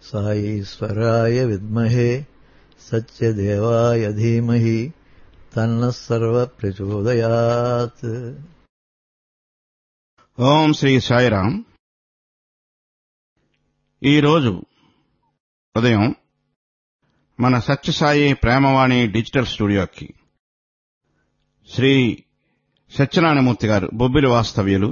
సాయీశ్వరాయ విద్మహే సత్యదేవాయ ధీమహి తన్న సర్వ ప్రచోదయాత్ ఓం శ్రీ సాయిరాం ఈరోజు ఉదయం మన సత్యసాయి ప్రేమవాణి డిజిటల్ స్టూడియోకి శ్రీ సత్యనారాయణమూర్తి గారు బొబ్బిలి వాస్తవ్యులు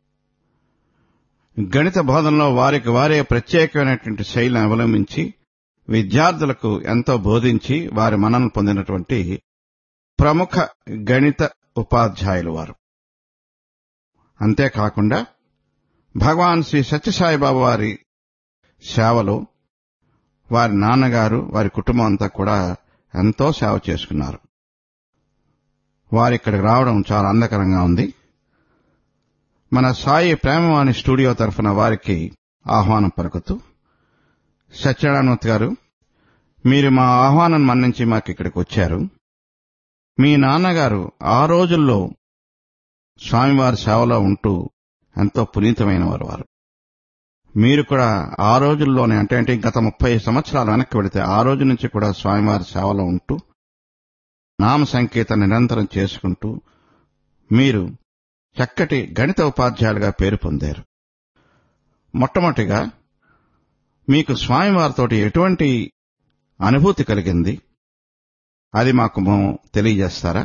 గణిత బోధనలో వారికి వారే ప్రత్యేకమైనటువంటి శైలిని అవలంబించి విద్యార్థులకు ఎంతో బోధించి వారి మనను పొందినటువంటి ప్రముఖ గణిత ఉపాధ్యాయులు వారు అంతేకాకుండా భగవాన్ శ్రీ సత్యసాయిబాబా వారి సేవలో వారి నాన్నగారు వారి కుటుంబం అంతా కూడా ఎంతో సేవ చేసుకున్నారు వారు ఇక్కడికి రావడం చాలా అందకరంగా ఉంది మన సాయి ప్రేమవాణి స్టూడియో తరఫున వారికి ఆహ్వానం పలుకుతూ సత్యనారాయణమూర్తి గారు మీరు మా ఆహ్వానం మన్నించి మాకు ఇక్కడికి వచ్చారు మీ నాన్నగారు ఆ రోజుల్లో స్వామివారి సేవలో ఉంటూ ఎంతో పునీతమైన వారు వారు మీరు కూడా ఆ రోజుల్లోనే అంటే అంటే గత ముప్పై సంవత్సరాలు వెనక్కి వెళితే ఆ రోజు నుంచి కూడా స్వామివారి సేవలో ఉంటూ నామ సంకేతం నిరంతరం చేసుకుంటూ మీరు చక్కటి గణిత ఉపాధ్యాయులుగా పేరు పొందారు మొట్టమొదటిగా మీకు స్వామివారితోటి ఎటువంటి అనుభూతి కలిగింది అది మాకు తెలియజేస్తారా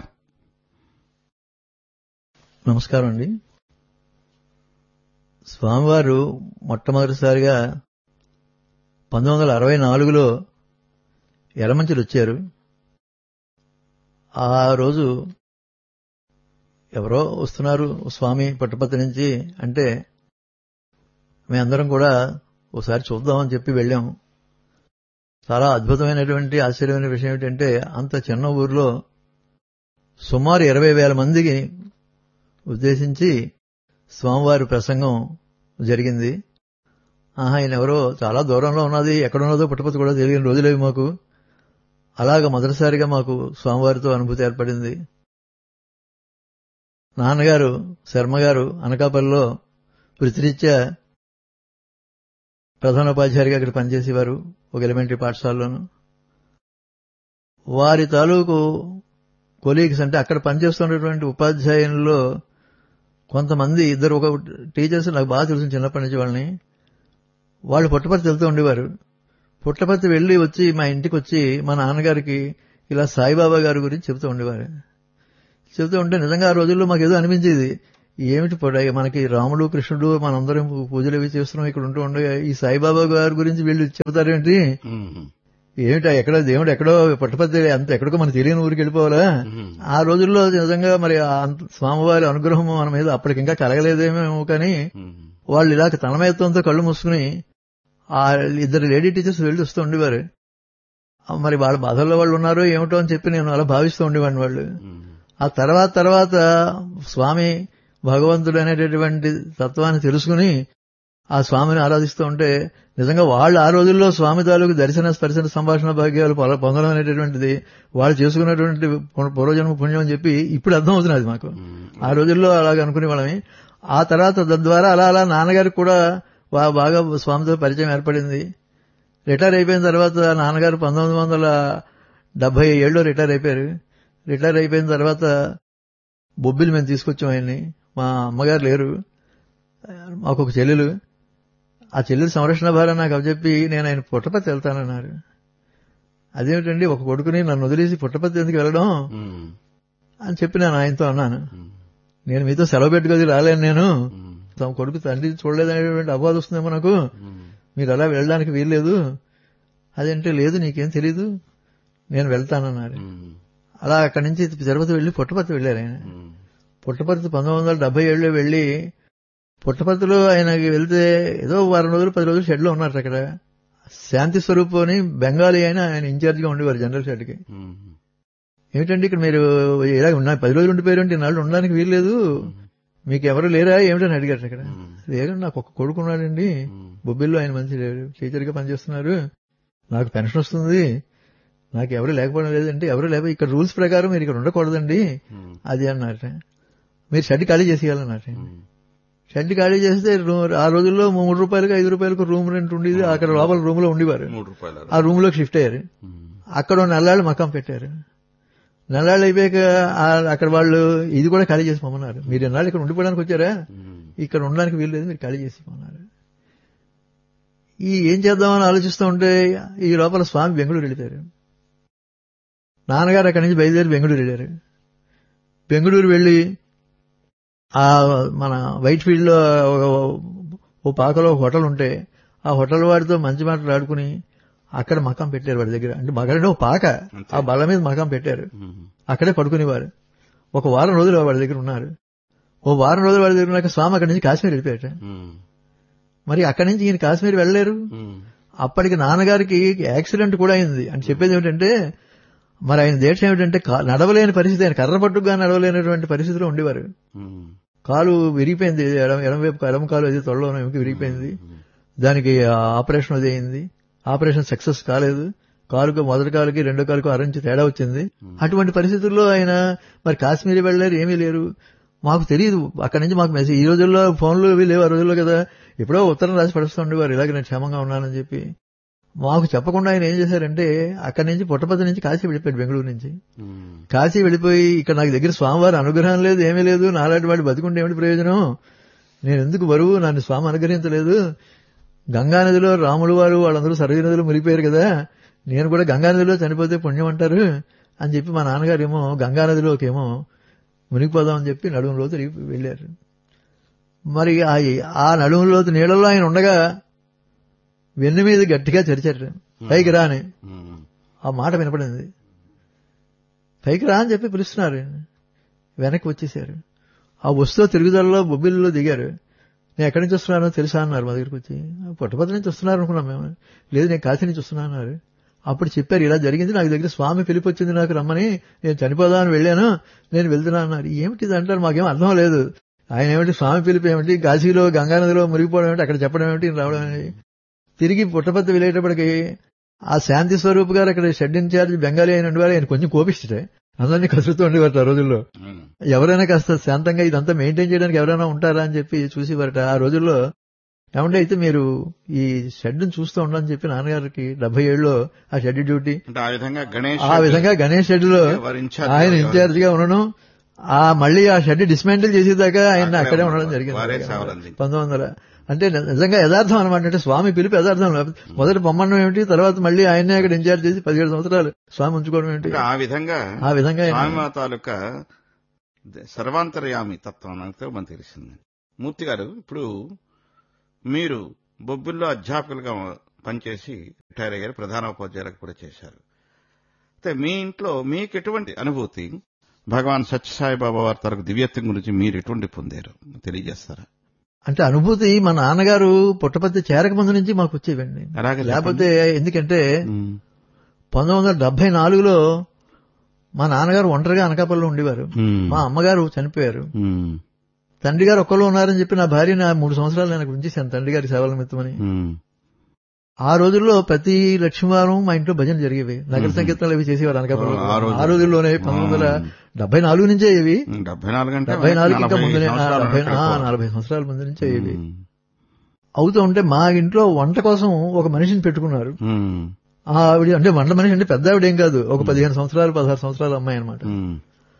నమస్కారం అండి స్వామివారు మొట్టమొదటిసారిగా పంతొమ్మిది వందల అరవై నాలుగులో ఎలమంచిలు వచ్చారు ఆ రోజు ఎవరో వస్తున్నారు స్వామి పట్టుపత్తి నుంచి అంటే మేమందరం కూడా ఒకసారి చూద్దామని చెప్పి వెళ్ళాం చాలా అద్భుతమైనటువంటి ఆశ్చర్యమైన విషయం ఏమిటంటే అంత చిన్న ఊర్లో సుమారు ఇరవై వేల మందికి ఉద్దేశించి స్వామివారి ప్రసంగం జరిగింది ఆహా ఆయన ఎవరో చాలా దూరంలో ఉన్నది ఎక్కడున్నదో పుట్టపతి కూడా తెలియని రోజులేవి మాకు అలాగ మొదటిసారిగా మాకు స్వామివారితో అనుభూతి ఏర్పడింది నాన్నగారు శర్మగారు అనకాపల్లిలో వృత్తిరీత్యా ప్రధానోపాధ్యాయుడిగా అక్కడ పనిచేసేవారు ఒక ఎలిమెంటరీ పాఠశాలలోను వారి తాలూకు కొలీగ్స్ అంటే అక్కడ పనిచేస్తున్నటువంటి ఉపాధ్యాయుల్లో కొంతమంది ఇద్దరు ఒక టీచర్స్ నాకు బాగా తెలుసు చిన్నప్పటి నుంచి వాళ్ళని వాళ్ళు పుట్టపర్తి వెళ్తూ ఉండేవారు పుట్టపర్తి వెళ్ళి వచ్చి మా ఇంటికి వచ్చి మా నాన్నగారికి ఇలా సాయిబాబా గారి గురించి చెబుతూ ఉండేవారు చెబుతూ ఉంటే నిజంగా ఆ రోజుల్లో మాకు ఏదో అనిపించేది ఏమిటి మనకి రాముడు కృష్ణుడు మనందరం పూజలు అవి చేస్తున్నాం ఇక్కడ ఉంటూ ఉండే ఈ సాయిబాబా గారి గురించి వీళ్ళు చెబుతారేంటి ఏమిటా ఎక్కడ దేవుడు ఎక్కడో పుట్టపర్తి అంత ఎక్కడికో మనకు తెలియని ఊరికి వెళ్ళిపోవాలా ఆ రోజుల్లో నిజంగా మరి స్వామివారి అనుగ్రహం మన మీద అప్పటికి ఇంకా కలగలేదేమో కానీ వాళ్ళు ఇలా తనమయత్వంతో కళ్ళు మూసుకుని ఆ ఇద్దరు లేడీ టీచర్స్ వెళ్ళి వస్తూ ఉండేవారు మరి వాళ్ళ బాధల్లో వాళ్ళు ఉన్నారో ఏమిటో అని చెప్పి నేను అలా భావిస్తూ ఉండేవాడిని వాళ్ళు ఆ తర్వాత తర్వాత స్వామి భగవంతుడు అనేటటువంటి తత్వాన్ని తెలుసుకుని ఆ స్వామిని ఆరాధిస్తూ ఉంటే నిజంగా వాళ్ళు ఆ రోజుల్లో స్వామి తాలూకు దర్శన స్పర్శన సంభాషణ భాగ్యాలు పొందడం అనేటటువంటిది వాళ్ళు చేసుకున్నటువంటి పూర్వజన్మ పుణ్యం అని చెప్పి ఇప్పుడు అర్థం అవుతున్నది మాకు ఆ రోజుల్లో అలాగ అనుకునే వాళ్ళమి ఆ తర్వాత తద్వారా అలా అలా నాన్నగారికి కూడా బాగా స్వామితో పరిచయం ఏర్పడింది రిటైర్ అయిపోయిన తర్వాత నాన్నగారు పంతొమ్మిది వందల డెబ్బై ఏడులో రిటైర్ అయిపోయారు రిటైర్ అయిపోయిన తర్వాత బొబ్బిలి మేము తీసుకొచ్చాం ఆయన్ని మా అమ్మగారు లేరు మాకు ఒక చెల్లెలు ఆ చెల్లెలు సంరక్షణ భారం నాకు చెప్పి నేను ఆయన పుట్టపత్తి వెళ్తానన్నారు అదేమిటండి ఒక కొడుకుని నన్ను వదిలేసి పుట్టపత్తి ఎందుకు వెళ్ళడం అని చెప్పి నేను ఆయనతో అన్నాను నేను మీతో సెలవు పెట్టుకోది రాలేను నేను తమ కొడుకు తండ్రి చూడలేదనేటువంటి అపవాదం వస్తుందేమో నాకు మీరు అలా వెళ్ళడానికి వీల్లేదు అదంటే లేదు నీకేం తెలీదు నేను వెళ్తానన్నారు అలా అక్కడి నుంచి తిరుపతి వెళ్లి పుట్టపర్తి వెళ్ళారు ఆయన పుట్టపర్తి పంతొమ్మిది వందల డెబ్బై ఏడులో వెళ్లి పుట్టపర్తిలో ఆయనకి వెళ్తే ఏదో వారం రోజులు పది రోజులు షెడ్లో ఉన్నారు అక్కడ శాంతి స్వరూప్ అని బెంగాలీ అయినా ఆయన ఇన్ఛార్జిగా ఉండేవారు జనరల్ షెడ్కి ఏమిటండి ఇక్కడ మీరు ఇలా ఉన్నా పది రోజులు ఉండిపోయారంటే నాళ్ళు ఉండడానికి వీల్లేదు మీకు ఎవరు లేరా ఏమిటని అడిగారు అక్కడ లేదు నాకు ఒక కొడుకు ఉన్నాడండి బొబ్బిల్లో ఆయన మంచి టీచర్గా పనిచేస్తున్నారు నాకు పెన్షన్ వస్తుంది నాకు ఎవరు లేకపోవడం లేదంటే ఎవరు లేక ఇక్కడ రూల్స్ ప్రకారం మీరు ఇక్కడ ఉండకూడదండి అది అన్నమాట మీరు షెడ్ ఖాళీ చేసేయాలన్నమాట షెడ్ ఖాళీ చేస్తే రూ- ఆ రోజుల్లో మూడు రూపాయలకు ఐదు రూపాయలకు రూమ్ రెంట్ ఉండేది అక్కడ లోపల రూమ్ లో ఉండేవారు మూడు రూపాయలు ఆ రూమ్ లోకి షిఫ్ట్ అయ్యారు అక్కడ ఓ నెల్లాళ్ళు మకాం పెట్టారు నెల్లాళ్ళు అయిపోయాక ఆ- అక్కడ వాళ్ళు ఇది కూడా ఖాళీ చేసి పొమ్మన్నారు మీరు ఎన్నాళ్ళు ఇక్కడ ఉండిపోవడానికి వచ్చారా ఇక్కడ ఉండడానికి వీలు లేదు మీరు ఖాళీ చేసి పొమ్మన్నారు ఈ ఏం చేద్దామని ఆలోచిస్తూ ఉంటే ఈ లోపల స్వామి బెంగళూరు వెళ్ళిపోయారు నాన్నగారు అక్కడి నుంచి బయలుదేరి బెంగళూరు వెళ్ళారు బెంగళూరు వెళ్ళి ఆ మన వైట్ ఫీల్డ్ లో ఓ- ఓ పాకలో ఒక హోటల్ ఉంటే ఆ హోటల్ వాడితో మంచి మాటలు ఆడుకుని అక్కడ మకాం పెట్టారు వాడి దగ్గర అంటే మగంటే ఒక పాక ఆ బల్ల మీద మకాం పెట్టారు అక్కడే పడుకునేవారు ఒక వారం రోజులు వాడి దగ్గర ఉన్నారు ఓ వారం రోజులు వాడి దగ్గర ఉన్నాక స్వామి అక్కడి నుంచి కాశ్మీర్ వెళ్ళిపోయాట మరి అక్కడి నుంచి ఈయన కాశ్మీర్ వెళ్ళలేరు అప్పటికి నాన్నగారికి యాక్సిడెంట్ కూడా అయింది అని చెప్పేది ఏమిటంటే మరి ఆయన దీక్ష ఏమిటంటే కా- నడవలేని పరిస్థితి ఆయన కర్ర పట్టుగా నడవలేనటువంటి పరిస్థితిలో ఉండేవారు కాలు విరిగిపోయింది ఎడమ ఎడమవైపు ఎడమ కాలు అది తొడలో విరిగిపోయింది దానికి ఆపరేషన్ అది అయింది ఆపరేషన్ సక్సెస్ కాలేదు కాలుకు మొదటి కాలుకి రెండో కాలుకు అరించి తేడా వచ్చింది అటువంటి పరిస్థితుల్లో ఆయన మరి కాశ్మీర్ వెళ్ళారు ఏమీ లేరు మాకు తెలియదు అక్కడి నుంచి మాకు మెసేజ్ ఈ రోజుల్లో ఫోన్లు ఇవి లేవు ఆ రోజుల్లో కదా ఎప్పుడో ఉత్తరం రాసి పడుస్తూ ఉండేవారు ఇలాగ నేను క్షేమంగా ఉన్నానని చెప్పి మాకు చెప్పకుండా ఆయన ఏం చేశారంటే అక్కడి నుంచి పుట్టపతి నుంచి కాశీ వెళ్ళిపోయాడు బెంగళూరు నుంచి కాశీ వెళ్ళిపోయి ఇక్కడ నాకు దగ్గర స్వామివారి అనుగ్రహం లేదు ఏమీ లేదు నాలాంటి వాడు బతికుంటే ఏమిటి ప్రయోజనం నేను ఎందుకు బరువు నన్ను స్వామి అనుగ్రహించలేదు గంగా నదిలో రాములు వారు వాళ్ళందరూ సరయు నదిలో మునిగిపోయారు కదా నేను కూడా గంగా నదిలో చనిపోతే పుణ్యం అంటారు అని చెప్పి మా నాన్నగారు ఏమో గంగా నదిలోకి ఏమో మునిగిపోదామని చెప్పి నడుములో తిరిగి వెళ్ళారు మరి ఆ ఆ నడుములోతు నీళ్ళలో ఆయన ఉండగా వెన్ను మీద గట్టిగా చరిచారు పైకి రా అని ఆ మాట వినపడింది పైకి రా అని చెప్పి పిలుస్తున్నారు వెనక్కి వచ్చేసారు ఆ వస్తువు తిరుగుదలలో బొబ్బిల్లో దిగారు నేను ఎక్కడి నుంచి వస్తున్నానో తెలుసా అన్నారు మా దగ్గరికి వచ్చి పుట్టపతి నుంచి వస్తున్నారు అనుకున్నాం మేము లేదు నేను కాశీ నుంచి వస్తున్నా అన్నారు అప్పుడు చెప్పారు ఇలా జరిగింది నాకు దగ్గర స్వామి పిలిపి వచ్చింది నాకు రమ్మని నేను చనిపోదామని వెళ్ళాను నేను వెళ్తున్నా అన్నారు ఏమిటి ఇది అంటారు మాకేం అర్థం లేదు ఆయన ఏమిటి స్వామి పిలిపి ఏమిటి కాశీలో గంగానదిలో మునిగిపోవడం ఏమిటి అక్కడ చెప్పడం ఏమిటి రావడం ఏమిటి తిరిగి పుట్టపత్తి వెళ్ళేటప్పటికి ఆ శాంతి స్వరూప్ గారు అక్కడ షెడ్ ఇన్ఛార్జ్ బెంగాలీ అయిన వారు ఆయన కొంచెం కోపిస్తే అందరినీ కసురుతూ ఉండేవారు ఆ రోజుల్లో ఎవరైనా కాస్త శాంతంగా ఇదంతా మెయింటైన్ చేయడానికి ఎవరైనా ఉంటారా అని చెప్పి చూసేవారట ఆ రోజుల్లో ఏమంటే అయితే మీరు ఈ షెడ్ చూస్తూ ఉండని చెప్పి నాన్నగారికి డెబ్బై ఏళ్ళలో ఆ షెడ్ డ్యూటీ అంటే ఆ విధంగా గణేష్ ఆ విధంగా గణేష్ షెడ్ లో వారి ఇన్ఛార్జ్ ఆయన ఎవరు? ఇన్ఛార్జ్ గా ఉండడం ఆ మళ్ళీ ఆ షెడ్ డిస్మాంటిల్ చేసేదాకా ఆయన అక్కడే అక్కడే ఉండడం ఉన్నారు. జరిగింది వారే సేవలు అందించారు. పంతొమ్మిది వందల అంటే నిజంగా యథార్థం అనమాట అంటే స్వామి పిలిపి యథార్థం మొదటి పొమ్మడం ఏమిటి తర్వాత మళ్ళీ ఆయనే అక్కడ ఇన్ఛార్జ్ చేసి పదిహేడు సంవత్సరాలు స్వామి ఉంచుకోవడం ఏమిటి అంటే ఆ విధంగా ఆ విధంగా ఆయన- స్వామి తాలూకా సర్వాంతర్యామి తత్వం నాకు మనకు తెలిసింది మూర్తి గారు ఇప్పుడు మీరు బొబ్బిల్లో అధ్యాపకులుగా పనిచేసి రిటైర్ అయ్యారు ప్రధాన ఉపాధ్యాయులకు కూడా చేశారు అయితే మీ ఇంట్లో మీకు ఎటువంటి అనుభూతి భగవాన్ సత్యసాయి బాబా వారి తరకు దివ్యత్వం గురించి మీరు ఎటువంటి పొందారు తెలియజేస్తారా అంటే అనుభూతి మా నాన్నగారు పుట్టపత్తి చేరక ముందు నుంచి మాకు వచ్చేవండి అలాగే చెప్పండి. లేకపోతే ఎందుకంటే ఉమ్, పంతొమ్మిది వందల డెబ్బై నాలుగులో మా నాన్నగారు ఒంటరిగా అనకాపల్లిలో ఉండేవారు ఉమ్, మా అమ్మగారు చనిపోయారు ఉమ్, తండ్రి గారు ఒక్కళ్ళు ఉన్నారని చెప్పి నా భార్య నా మూడు సంవత్సరాలు నేను అక్కడ ఉంచేశాను తండ్రి గారి సేవల నిమిత్తమని ఉమ్, ఆ రోజుల్లో ప్రతి లక్ష్మీవారం మా ఇంట్లో భజన జరిగేవి నగర మ్మ్. సంకీర్తనలు అవి చేసేవారు అనకాపల్లి ఆ రోజు- ఆ రోజుల్లోనే పంతొమ్మిది వందల డెబ్బై నాలుగు నుంచే ఇవి డెబ్బై నాలుగు అంటే డెబ్బై నాలుగు ఇంకా నలభై ముందునే ఆ, సంవత్సరాలు డెబ్బై ఆ, అనుకో. నలభై సంవత్సరాల ముందు నుంచే ఇవి ఉమ్, అవుతూ ఉంటే మా ఇంట్లో వంట కోసం ఒక మనిషిని పెట్టుకున్నారు ఉమ్, ఆ ఆవిడ అంటే వంట మనిషి అంటే పెద్ద ఆవిడ ఏం కాదు ఒక పదిహేను సంవత్సరాలు పదహారు సంవత్సరాల అమ్మాయి అనమాట ఉమ్,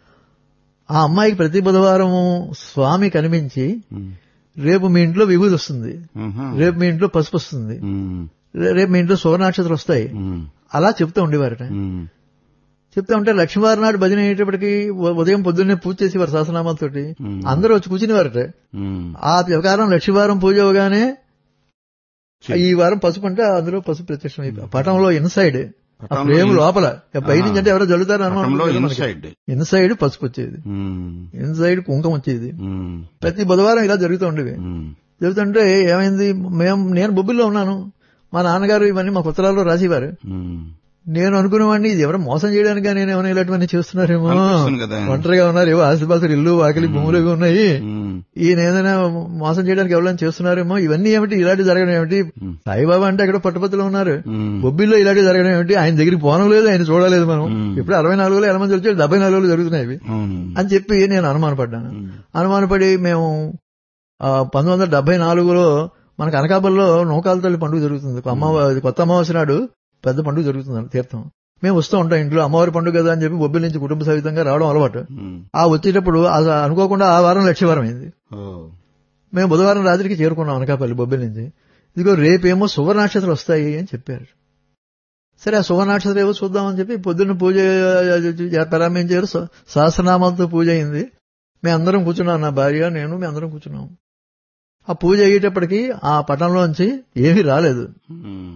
ఆ అమ్మాయికి ప్రతి బుధవారం స్వామి కనిపించి ఉమ్, రేపు మీ ఇంట్లో విభూతి వస్తుంది ఉహు, రేపు మీ ఇంట్లో పసుపు వస్తుంది ఉమ్, రే- రేపు మీ ఇంట్లో సువర్ణాక్షత్రం వస్తాయి ఉమ్, అలా చెప్తూ ఉండేవారట ఉమ్, చెప్తా ఉంటే లక్ష్మీవారి నాడు భజన అయ్యేటప్పటికి ఉ- ఉదయం పొద్దున్నే పూజ చేసేవారు సహస్రనామాలతోటి ఉమ్, అందరూ వచ్చి కూర్చునేవారట ఉమ్, ఆ ప్రకారం లక్ష్మీవారం పూజ అవగానే చెయ్యి. ఈ వారం పసుపు అంటే అందులో పసుపు ప్రత్యక్షం అయిపోయి పటంలో ఇన్సైడ్ ఆ పటంలో ఫ్రేమ్ ఇన్- లోపల పై నుంచి అంటే ఎవరో జల్లుతారు పటంలో అనుమానం ఇన్సైడ్ ఇన్సైడ్ పసుపు వచ్చేది ఉమ్, ఇన్సైడ్ కుంకం వచ్చేది ఉమ్, ప్రతి బుధవారం ఇలా జరుగుతూ ఉండేవి ఉమ్, జరుగుతుంటే ఏమైంది మేము నేను బొబ్బిల్లో ఉన్నాను మా నాన్నగారు ఇవన్నీ మా ఉత్తరాల్లో రాసేవారు ఉమ్. నేను అనుకునేవాడిని ఇది ఎవరో మోసం చేయడానికి నేను ఏమైనా ఇలాంటివన్నీ చేస్తున్నారేమో అనిపిస్తుంది కదా. ఒంటరిగా ఉన్నారు ఏవో ఆస్తిపాస్తులు ఇల్లు వాకిలి భూములు ఇవి ఉన్నాయి ఉమ్, ఈయన ఏదైనా మోసం చేయడానికి ఎవరైనా చేస్తున్నారేమో ఇవన్నీ ఏమిటి ఇలాంటి జరగడం ఏమిటి ఉమ్, సాయిబాబా అంటే అక్కడ పట్టుపత్తులు ఉన్నారు ఉమ్, బొబ్బిల్లో ఇలాంటి జరగడం ఏమిటి ఆయన దగ్గరికి పోవడం లేదు ఆయన చూడలేదు మనం మ్మ్. ఇప్పుడు అరవై నాలుగులో ఎలా మంది వచ్చారు డెబ్బై నాలుగులో జరుగుతున్నాయి ఇవి అవును. అని చెప్పి నేను అనుమానపడ్డాను ఉమ్, అనుమానపడి మేము పంతొమ్మిది వందల డెబ్బై నాలుగులో మనకు అనకాపల్లిలో నౌకాల తల్లి పండుగ జరుగుతుంది అమ్మవారి కొత్త అమావాస్య నాడు పెద్ద పండుగ జరుగుతుంది తీర్థం మేము వస్తూ ఉంటాం ఇంట్లో అమ్మవారి పండుగ కదా అని చెప్పి బొబ్బిల నుంచి కుటుంబ సహితంగా రావడం అలవాటు ఉమ్. ఆ వచ్చేటప్పుడు ఆ అనుకోకుండా ఆ వారం లక్ష్యవారం అయింది ఓ మేము బుధవారం రాత్రికి చేరుకున్నాం అనకాపల్లి బొబ్బిల నుంచి ఇదిగో రేపేమో సువర్ణాక్షతలు వస్తాయి అని చెప్పారు సరే ఆ సువర్ణాక్షతలు ఏవో చూద్దామని చెప్పి పొద్దున్న పూజ ప్రారంభించారు స- సహస్రనామాలతో పూజ అయింది మేము అందరం కూర్చున్నాం నా భార్య నేను మేము అందరం కూర్చున్నాం ఆ పూజ అయ్యేటప్పటికి ఆ పటంలోంచి ఏమీ రాలేదు ఉమ్.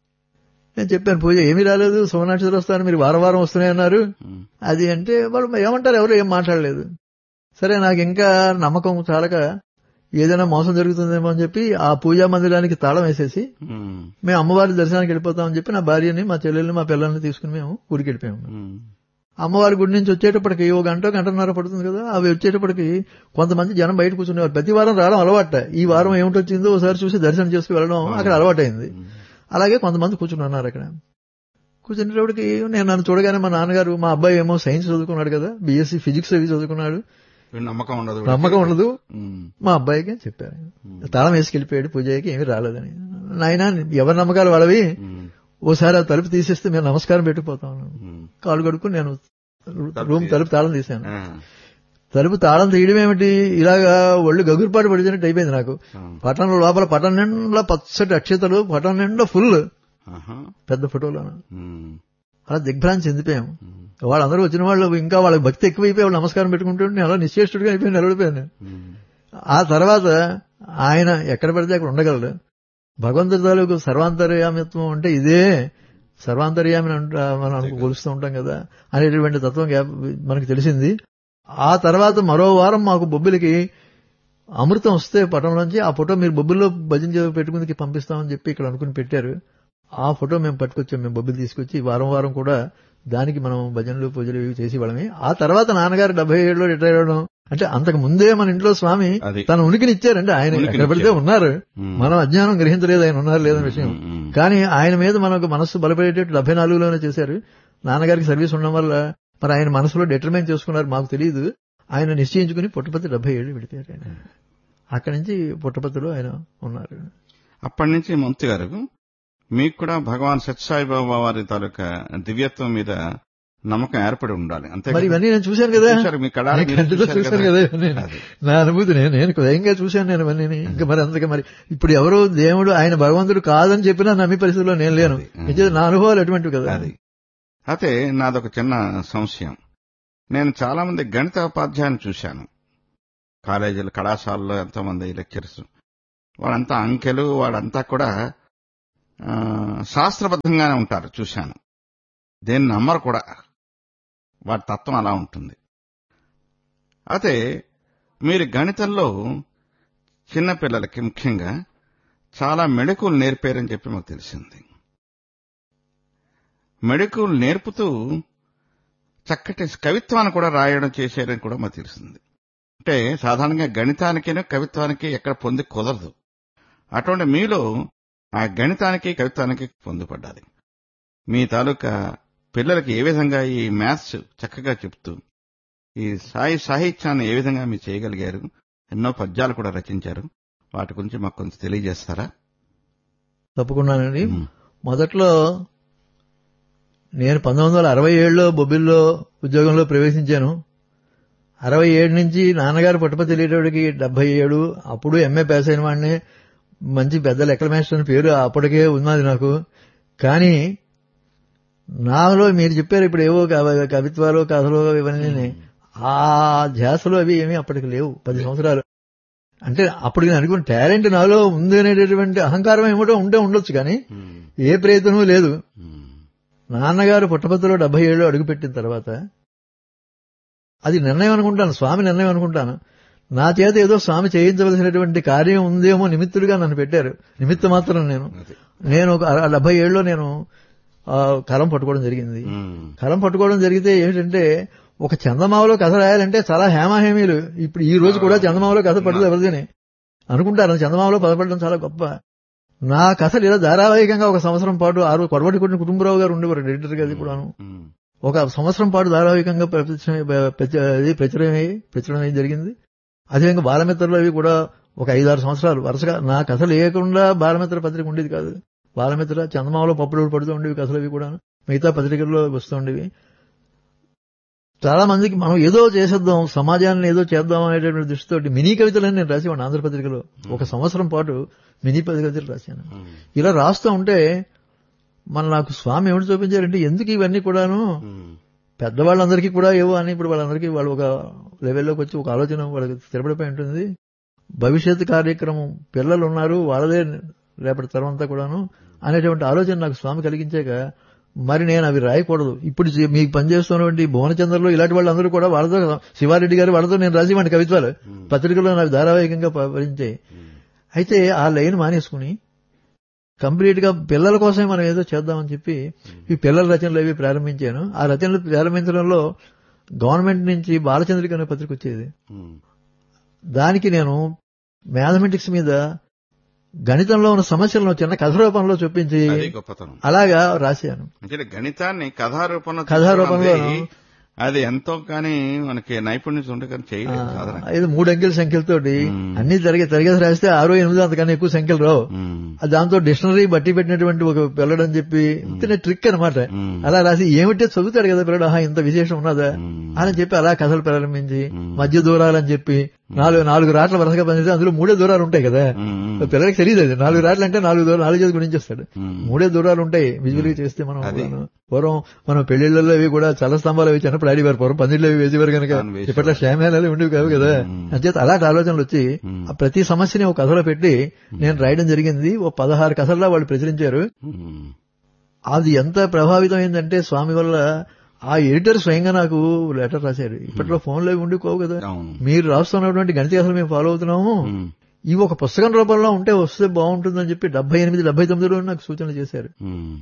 నేను చెప్పాను పూజ ఏమీ రాలేదు సువర్ణాక్షతలు వస్తాయని మీరు వారం వారం వస్తున్నాయి అన్నారు ఉమ్. అది అంటే వాళ్ళు ఏమంటారు ఎవరు ఏం మాట్లాడలేదు సరే నాకు ఇంకా నమ్మకం చాలక ఏదైనా మోసం జరుగుతుందేమో అని చెప్పి ఆ పూజా మందిరానికి తాళం వేసేసి ఉమ్. మేము అమ్మవారి దర్శనానికి వెళ్ళిపోతామని చెప్పి నా భార్యని మా చెల్లెల్ని మా పిల్లల్ని తీసుకుని మేము గుడికి వెళ్ళిపోయాము ఉమ్. అమ్మవారి గుడి నుంచి వచ్చేటప్పటికి ఒక గంట గంటన్నర పడుతుంది కదా అవి వచ్చేటప్పటికి కొంతమంది జనం బయట కూర్చునేవారు ప్రతి వారం రావడం అలవాట ఈ వారం ఏమిటొచ్చిందో ఒకసారి చూసి దర్శనం చేసుకు వెళ్ళడం అక్కడ అలవాటైంది అలాగే కొంతమంది కూర్చున్నారు అక్కడ కూర్చునేటప్పటికి నేను నన్ను చూడగానే మా నాన్నగారు మా అబ్బాయి ఏమో సైన్స్ చదువుకున్నాడు కదా బీఎస్సీ ఫిజిక్స్ అవి చదువుకున్నాడు వీడు నమ్మకం ఉండదు నమ్మకం ఉండదు ఉమ్. మా అబ్బాయికి అని చెప్పారు తాళం వేసుకెళ్ళిపోయాడు పూజకి ఏమీ రాలేదని నాయన ఎవరి నమ్మకాలు వాళ్ళవి ఉమ్. ఓసారి ఆ తలుపు తీసేస్తే మేము నమస్కారం పెట్టిపోతాం ఉమ్. కాలు కడుక్కుని నేను రూమ్ తలుపు తాళం తీశాను ఆ. తలుపు తాళం తీయడం ఏమిటి ఇలాగా ఒళ్ళు గగురుపాటు పడిచినట్టు అయిపోయింది నాకు ఆ. పట్టణం లోపల పట్టణం నిండా పచ్చటి అక్షతలు పట్టణం నిండా ఫుల్ ఆహా. పెద్ద ఫోటోలను ఉమ్. అలా దిగ్భ్రాంతి చెందిపోయాం ఉమ్. వాళ్ళందరూ వచ్చిన వాళ్ళు ఇంకా వాళ్ళకి భక్తి ఎక్కువైపోయి వాళ్ళు నమస్కారం పెట్టుకుంటూ నేను అలా నిశ్చేష్టుడిగా అయిపోయి నిలబడిపోయాను ఉమ్. ఆ తర్వాత ఆయన ఎక్కడ పడితే అక్కడ ఉండగలడు భగవంతుడి తాలూకు సర్వాంతర్యామిత్వం అంటే ఇదే సర్వాంతర్యామి అని అంట- మనం అనుకు కొలుస్తూ ఉంటాం కదా అనేటువంటి తత్వం గ్యాప్ మనకు తెలిసింది ఆ తర్వాత మరో వారం మాకు బొబ్బిలికి అమృతం వస్తే పటంలోంచి ఆ ఫోటో మీరు బొబ్బిల్లో భజన పెట్టుకుందికి పంపిస్తామని చెప్పి ఇక్కడ అనుకుని పెట్టారు ఆ ఫోటో మేము పట్టుకొచ్చాం మేము బొబ్బిలు తీసుకొచ్చి వారం వారం కూడా దానికి మనం భజనలు పూజలు ఇవి చేసి వాళ్ళమే ఆ తర్వాత నాన్నగారు డెబ్బై ఏడులో రిటైర్ అవడం అంటే అంతకు ముందే మన ఇంట్లో స్వామి అది. తన ఉనికిని ఇచ్చారంటే ఆయన ఉనికిని ఎక్కడ పడితే ఇచ్చారు. ఉన్నారు ఉమ్. మనం అజ్ఞానం గ్రహించలేదు ఆయన ఉన్నారు లేదన్న విషయం ఉమ్. ఉమ్. కానీ ఆయన మీద మనకు మనస్సు బలపడేటట్టు డెబ్బై నాలుగులోనే చేశారు నాన్నగారికి సర్వీస్ ఉండడం వల్ల మరి ఆయన మనసులో డిటర్మైన్ చేసుకున్నారు మాకు తెలియదు ఆయన నిశ్చయించుకుని పుట్టపతి డెబ్బై ఏళ్ళు విడిపోయారు ఆయన అక్కడి నుంచి పుట్టపతిలో ఆయన ఉన్నారు అప్పటి నుంచి మంత్రి గారు మీకు కూడా భగవాన్ సత్యసాయిబాబా వారి తాలూకా దివ్యత్వం మీద నమ్మకం ఏర్పడి ఉండాలి అంతే మరి కదా? ఇవన్నీ నేను చూశాను కదా చూశారు, మీ కళారా నేను మీరు కంటితో చూశారు చూశాను కదా? కదా ఇవన్నీ. అది. నా అనుభూతి నేను నేను స్వయంగా చూశాను నేను ఇవన్నీ ఇంకా మరి అందుకే మరి ఇప్పుడు ఎవరు దేవుడు ఆయన భగవంతుడు కాదని చెప్పినా నమ్మి పరిస్థితిలో నేను లేను అది. నిజంగా నా అనుభవాలు ఎటువంటివి కదా అది అయితే నాదొక చిన్న సంశయం నేను చాలా మంది గణిత ఉపాధ్యాయులను చూశాను కాలేజీలు కళాశాలలో ఎంతో మంది లెక్చర్స్ వాళ్ళంతా అంకెలు వాళ్ళంతా కూడా ఆ, శాస్త్రబద్ధంగానే ఉంటారు చూశాను దేన్ని నమ్మరు కూడా వాటి తత్వం అలా ఉంటుంది అయితే మీరు గణితంలో చిన్నపిల్లలకి ముఖ్యంగా చాలా మెళకువలు నేర్పారని చెప్పి మాకు తెలిసింది మెళకువలు నేర్పుతూ చక్కటి కవిత్వాన్ని కూడా రాయడం చేశారని కూడా మాకు తెలిసింది అంటే సాధారణంగా గణితానికి కవిత్వానికి ఎక్కడ పొంది కుదరదు అటువంటి మీలో ఆ గణితానికి కవిత్వానికి పొందుపడ్డాది మీ తాలూకా పిల్లలకి ఏ విధంగా ఈ మ్యాథ్స్ చక్కగా చెప్తూ ఈ సాయి సాహిత్యాన్ని ఏ విధంగా మీరు చేయగలిగారు ఎన్నో పద్యాలు కూడా రచించారు వాటి గురించి మాకు కొంచెం తెలియజేస్తారా తప్పకుండానండి ఉమ్. మొదట్లో నేను పంతొమ్మిది వందల అరవై ఏడులో బొబ్బిల్లో ఉద్యోగంలో ప్రవేశించాను అరవై ఏడు నుంచి నాన్నగారు పుట్టపతి వెళ్ళేటోడికి డెబ్బై ఏడు అప్పుడు ఎంఏ పాస్ అయిన వాడిని మంచి పెద్ద లెక్కల మాస్టర్ అని పేరు అప్పటికే ఉన్నది నాకు కానీ నాలో మీరు చెప్పారు ఇప్పుడు ఏవో కవ- కవిత్వాలు కథలు ఇవన్నీ ఆ ధ్యాసలు అవి ఏమీ అప్పటికి లేవు పది సంవత్సరాలు అంటే అప్పుడు నేను అనుకున్న టాలెంట్ నాలో ఉంది అనేటటువంటి అహంకారం ఏమిటో ఉంటే ఉండొచ్చు కానీ ఏ ప్రయత్నమూ లేదు నాన్నగారు పుట్టపత్తిలో డెబ్బై ఏళ్ళు అడుగుపెట్టిన తర్వాత అది నిర్ణయం అనుకుంటాను స్వామి నిర్ణయం అనుకుంటాను నా చేత ఏదో స్వామి చేయించవలసినటువంటి కార్యం ఉందేమో నిమిత్తుడిగా నన్ను పెట్టారు నిమిత్త మాత్రం నేను అది. నేను ఒక అర- డెబ్బై ఏళ్ళలో నేను ఆ, కలం పట్టుకోవడం జరిగింది ఉమ్. కలం పట్టుకోవడం జరిగితే ఏమిటంటే ఒక చందమామలో కథ రాయాలంటే చాలా హేమాహేమీలు ఇప్పుడు ఈ రోజు కూడా చందమామలో కథ పడదు ఎవరిదని అనుకుంటారు చందమామలో పదపడడం చాలా గొప్ప నా కథలు ఇలా ధారావాహికంగా ఒక సంవత్సరం పాటు ఆరు కొరవటి కొట్టిన కుటుంబరావు గారు ఉండేవారు ఎడిటర్ గారు కూడాను ఉమ్. ఒక సంవత్సరం పాటు ధారావాహికంగా ప్రచురణ- ప్రచ- ఇది ప్రచురమై ప్రచురణ జరిగింది అదేవిధంగా బాలమిత్రులు అవి కూడా ఒక ఐదారు సంవత్సరాలు వరుసగా నాకు అసలు లేకుండా బాలమిత్ర పత్రిక ఉండేది కాదు బాలమిత్ర చందమామలో పప్పులు పడుతూ ఉండేవి కథలు అవి కూడా మిగతా పత్రికల్లో వస్తూ ఉండేవి చాలా మందికి మనం ఏదో చేసేద్దాం సమాజాన్ని ఏదో చేద్దాం అనేటువంటి దృష్టితోటి మినీ కవితలని నేను రాసేవాడిని ఆంధ్రపత్రికలో ఒక సంవత్సరం పాటు మినీ కవితలు రాశాను ఇలా రాస్తూ ఉంటే మన నాకు స్వామి ఏమిటి చూపించారంటే ఎందుకు ఇవన్నీ కూడాను పెద్దవాళ్ళందరికీ కూడా ఏవో అని ఇప్పుడు వాళ్ళందరికీ వాళ్ళు ఒక లెవెల్లోకి వచ్చి ఒక ఆలోచన వాళ్ళకి స్థిరపడిపోయి ఉంటుంది భవిష్యత్ కార్యక్రమం పిల్లలు ఉన్నారు వాళ్ళదే రేపటి తరమంతా కూడాను అనేటువంటి ఆలోచన నాకు స్వామి కలిగించాక మరి నేను అవి రాయకూడదు ఇప్పుడు జీ- మీకు పనిచేస్తున్నటువంటి భువనచంద్రలో ఇలాంటి వాళ్ళందరూ కూడా వాళ్ళతో శివారెడ్డి గారు వాళ్ళతో నేను రాసేవాడిని కవిత్వాలు పత్రికలో నాకు ధారావాహికంగా పవరించాయి అయితే ఆ లైన్ మానేసుకుని కంప్లీట్ గా పిల్లల కోసమే మనం ఏదో చేద్దామని చెప్పి ఈ పిల్లల రచనలు అవి ప్రారంభించాను ఆ రచనలు ప్రారంభించడంలో గవర్నమెంట్ నుంచి బాలచంద్రిక అనే పత్రిక వచ్చేది దానికి నేను మ్యాథమెటిక్స్ మీద గణితంలో ఉన్న సమస్యలను చిన్న కథ రూపంలో చూపించి అది గొప్పతనం అలాగా రాశాను అంటే గణితాన్ని కథారూపంలో కథారూపంలో తీసుకురావడం అది ఎంతో కానీ మనకి నైపుణ్యం ఉంటే కానీ చేయలేదు సాధారణ ఇది మూడు అంకెల సంఖ్యలతోటి మ్మ్. అన్ని తరగతి తరగతి రాస్తే ఆరు ఎనిమిది అంతకన్నా ఎక్కువ సంఖ్యలు రావు మ్మ్. ఆ దాంతో డిక్షనరీ బట్టి పెట్టినటువంటి ఒక పిల్లడని చెప్పి ఇంతనే ట్రిక్ అనమాట మ్మ్. అలా రాసి ఏమిటో చదువుతాడు కదా పిల్లడు ఆహా ఇంత విశేషం ఉన్నదా మ్మ్. అని చెప్పి అలా కథలు ప్రారంభించి మ్మ్. మధ్య దూరాలని చెప్పి నాలుగు నాలుగు రాట్ల వరుసగా పనిచేస్తే అందులో మూడే దూరాలు ఉంటాయి కదా మ్మ్. పిల్లలకి తెలియదు అది నాలుగు రాట్లు అంటే నాలుగు దూరాలు నాలుగు చేసి గుణించేస్తాడు మ్మ్. మూడే దూరాలు ఉంటాయి విజువల్ గా చేస్తే మనం అది. కూడాను. పూర్వం మనం పెళ్లిళ్లలో అవి కూడా చల్ల స్తంభాలు అవి చిన్నప్పుడు ఆడివారు పూర్వం పందిళ్ళు అవి వేసేవారు కనుక అవును, వేసేవారు. ఇప్పట్లో శామ్యాలు ఉండేవి కావు కదా మ్మ్. అంచేత అలాంటి ఆలోచనలు వచ్చి మ్మ్. ఆ ప్రతి సమస్యని ఒక కథలో పెట్టి నేను రాయడం జరిగింది ఓ పదహారు కథల్లో వాళ్ళు ప్రచురించారు మ్మ్. అది ఎంత ప్రభావితం అయిందంటే స్వామి వల్ల ఆ ఎడిటర్ స్వయంగా నాకు లెటర్ రాశారు ఇప్పట్లో ఫోన్లు అవి ఉండి కోవు కదా అవును మీరు రాస్తున్నటువంటి గణిత కథలు మేము ఫాలో అవుతున్నాము మ్మ్. ఇవి ఒక పుస్తకం రూపంలో ఉంటే వస్తే బాగుంటుందని చెప్పి డెబ్బై ఎనిమిది డెబ్బై తొమ్మిదిలో నాకు సూచనలు చేశారు మ్మ్.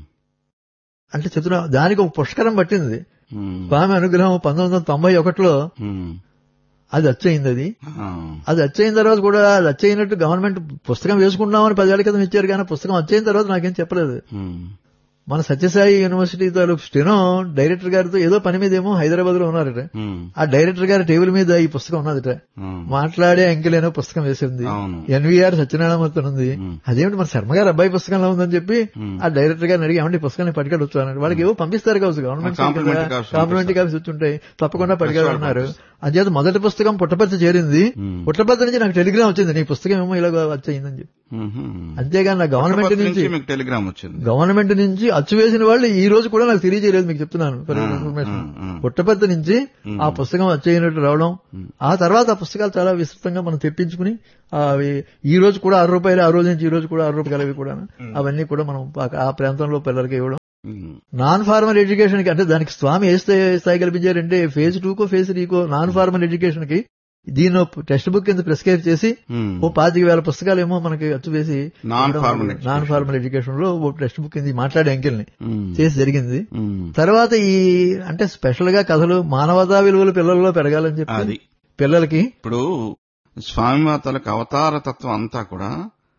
అంటే చెప్తున్నా దానికి ఒక పుష్కరం పట్టింది మ్మ్. స్వామి అనుగ్రహం పంతొమ్మిది వందల తొంభై ఒకటిలో మ్మ్. అది అచ్చయింది అది ఆ. అది అచ్చయిన తర్వాత కూడా అది అచ్చయినట్టు గవర్నమెంట్ పుస్తకం వేసుకుంటామని పదేళ్ల క్రితం ఇచ్చారు కానీ పుస్తకం అచ్చయిన తర్వాత నాకేం చెప్పలేదు మ్మ్. మన సత్యసాయి యూనివర్సిటీ తాలూకు స్టెనో డైరెక్టర్ గారితో ఏదో పని మీద ఏమో హైదరాబాద్ లో ఉన్నారట మ్మ్. ఆ డైరెక్టర్ గారి టేబుల్ మీద ఈ పుస్తకం ఉన్నదట మ్మ్. మాట్లాడే అంకెలేనో పుస్తకం వేసింది అవును ఎన్వీఆర్ సత్యనారాయణ ఉంది మ్మ్. అదేమిటి మన శర్మ గారు అబ్బాయి పుస్తకంలో ఉందని చెప్పి మ్మ్. ఆ డైరెక్టర్ గారిని అడిగి ఏమంటే ఈ పుస్తకాన్ని పట్టుకెళ్ళొచ్చు అన్నాడు వాళ్ళకి ఏవో పంపిస్తారు కావచ్చు government Complimentary copies complimentary copies వచ్చుంటాయి తప్పకుండా Press వాళ్ళు పట్టుకెళ్ళన్నారు అంచేత మొదటి పుస్తకం పుట్టపర్తి చేరింది మ్మ్. పుట్టపర్తి నుంచి నాకు టెలిగ్రామ్ వచ్చింది నీ పుస్తకం ఏమో ఇలా వచ్చయిందని చెప్పి మ్మ్. అంతేగాని నా గవర్నమెంట్ పుట్టపర్తి నుంచి నుంచి మీకు టెలిగ్రామ్ వచ్చింది గవర్నమెంట్ నుంచి అచ్చు వేసిన వాళ్ళు ఈ రోజు కూడా నాకు తెలియజేయలేదు మీకు చెప్తున్నాను ఫర్ ఆ, ఇన్ఫర్మేషన్ ఆ, ఆ. పుట్టపర్తి నుంచి మ్మ్. ఆ పుస్తకం వచ్చేయనట్టు రావడం మ్మ్. ఆ తర్వాత ఆ పుస్తకాలు చాలా విస్తృతంగా మనం తెప్పించుకుని ఆ అవి ఈ రోజు కూడా ఆరు రూపాయలు ఆ రోజు నుంచి ఈ రోజు కూడా ఆరు రూపాయలు అవి కూడా అవన్నీ కూడా మనం ఆ- ఆ ప్రాంతంలో పిల్లలకి ఇవ్వడం మ్మ్. నాన్ ఫార్మల్ ఎడ్యుకేషన్ కి అంటే దానికి స్వామి ఏ స్థాయి స్థాయి కల్పించారంటే ఫేజ్ టూకో ఫేజ్ త్రీకో నాన్ ఫార్మల్ ఎడ్యుకేషన్ కి దీని టెక్స్ట్ బుక్ కింద ప్రిస్క్రైబ్ చేసి మ్మ్. ఓ పాతిక వేల పుస్తకాలు ఏమో మనకి అచ్చు వేసి non formal non formal education లో ఓ టెక్స్ట్ బుక్ కింద మాట్లాడే అంకెల్ని మ్మ్. చేసి జరిగింది మ్మ్. తర్వాత ఈ అంటే స్పెషల్ గా కథలు మానవతా విలువలు పిల్లల్లో పెరగాలని అది చెప్పి పిల్లలకి ఇప్పుడు స్వామిమాతలకు అవతార తత్వం అంతా కూడా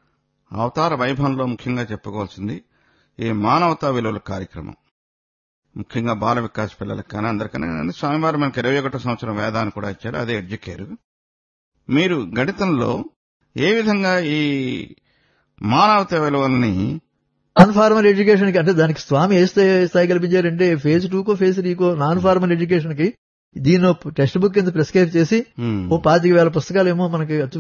అవతార వైభవంలో ముఖ్యంగా చెప్పుకోవాల్సింది ఈ మానవతా విలువల కార్యక్రమం ముఖ్యంగా బాల వికాస్ పిల్లలకు కానీ అందరికన్నా కానీ స్వామివారు మనకి ఇరవై ఒకటో సంవత్సరం వేదాన్ని కూడా ఇచ్చారు అదే ఎడ్యుకేరు మీరు గణితంలో ఏ విధంగా ఈ మానవతా విలువల్ని నాన్ ఫార్మల్ ఎడ్యుకేషన్ కి అంటే దానికి స్వామి ఏ స్థాయి స్థాయి కల్పించారంటే ఫేజ్ టూకో ఫేజ్ త్రీకో నాన్ ఫార్మల్ ఎడ్యుకేషన్ కి దీని టెక్స్ట్ బుక్ కింద ప్రిస్క్రైబ్ చేసి మ్మ్. ఓ పాతిక వేల పుస్తకాలు ఏమో మనకి అచ్చు